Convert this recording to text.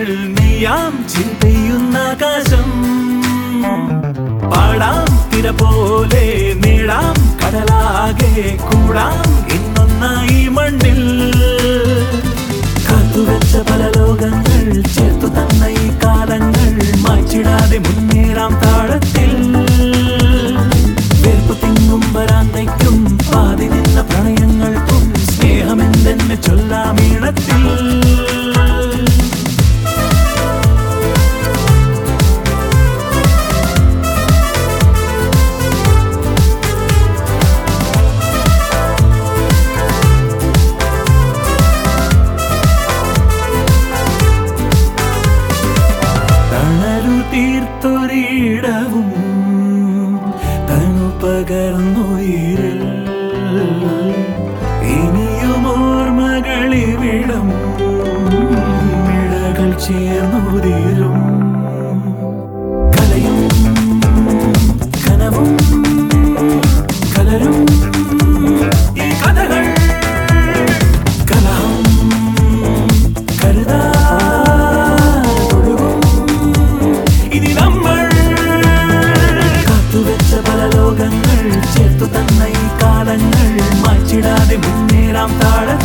നെയ്യാം ചിന്തയുന്ന ആകാശം പാടാം തിര പോലെ നീടാം കടലാകെ കൂടാം ഇന്നൊന്നായി മണ്ണിൽ കാത്തുവെച്ച പല ലോകങ്ങൾ ചേർത്തു തന്ന ഈ കാലങ്ങൾ മായ്ച്ചിടാതെ മുന്നേറാം താഴത്തിൽ വേർപ്പു തിങ്ങും വരാന്തയ്ക്കും പാതി നിന്ന പ്രണയങ്ങൾക്കും സ്നേഹമെന്തെന്ന് ചൊല്ലാം ഈണത്തിൽ തണലു തീർത്തൊരിടവും തനു പകർന്നുയിരിൽ ഇനിയും ഓർമ്മകളിവിടം ഇഴകൾ ചേർന്നുതിരും കലയും കനവും കലരും ഈ കഥകൾ കലഹം കരുതാതൊഴുകും ഇനി നമ്മൾ കാത്തുവെച്ച പല ലോകങ്ങൾ ചേർത്തു തന്ന ഈ കാലങ്ങൾ മായ്ച്ചിടാതെ മുന്നേറാം താഴത്തിൽ